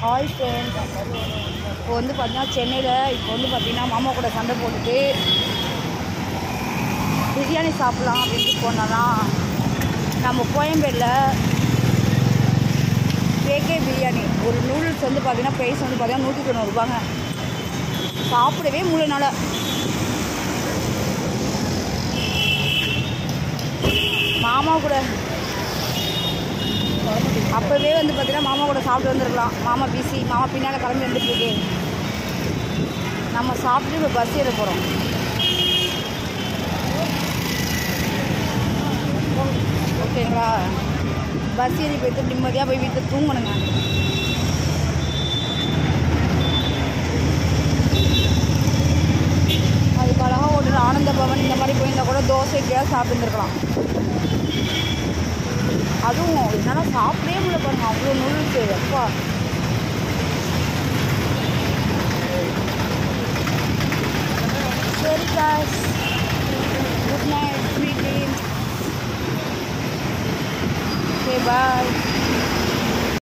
hi friends இப்போ வந்து பார்த்தீங்கன்னா சென்னையில் இப்போ வந்து பார்த்தீங்கன்னா மாமா கூட சண்டை போட்டுட்டு பிரியாணி சாப்பிட்லாம் அப்படின்ட்டு போனோம்னா நம்ம கோயம்பேடில் கேகே பிரியாணி ஒரு நூடுல்ஸ் வந்து பார்த்தீங்கன்னா ப்ரைஸ் வந்து பார்த்தீங்கன்னா நூற்றி தொண்ணூறுபாங்க சாப்பிடவே முடியலனால மாமா கூட அப்போவே வந்து பார்த்தீங்கன்னா மாமா கூட சாப்பிட்டு வந்துருக்கலாம் மாமா பிசி மாமா பின்னால் கிளம்பி வந்துட்டு இருக்கு நம்ம சாப்பிட்டு இப்போ பஸ் ஏற போகிறோம் ஓகேங்களா பஸ் ஏறி போயிட்டு நிம்மதியாக போய் வீட்டில் தூங்கணுங்க அதுக்கு அழகாக ஒரு ஆனந்த பவன் இந்த மாதிரி போயிருந்தா கூட தோசை கேஸ் சாப்பிட்டுருக்கலாம் அதுவும் என்னால் சாப்பிடவே முடியல பாருங்க அவ்வளோ நூடுல்ஸு அப்பா சரி cause good night sweet dream okay பாய்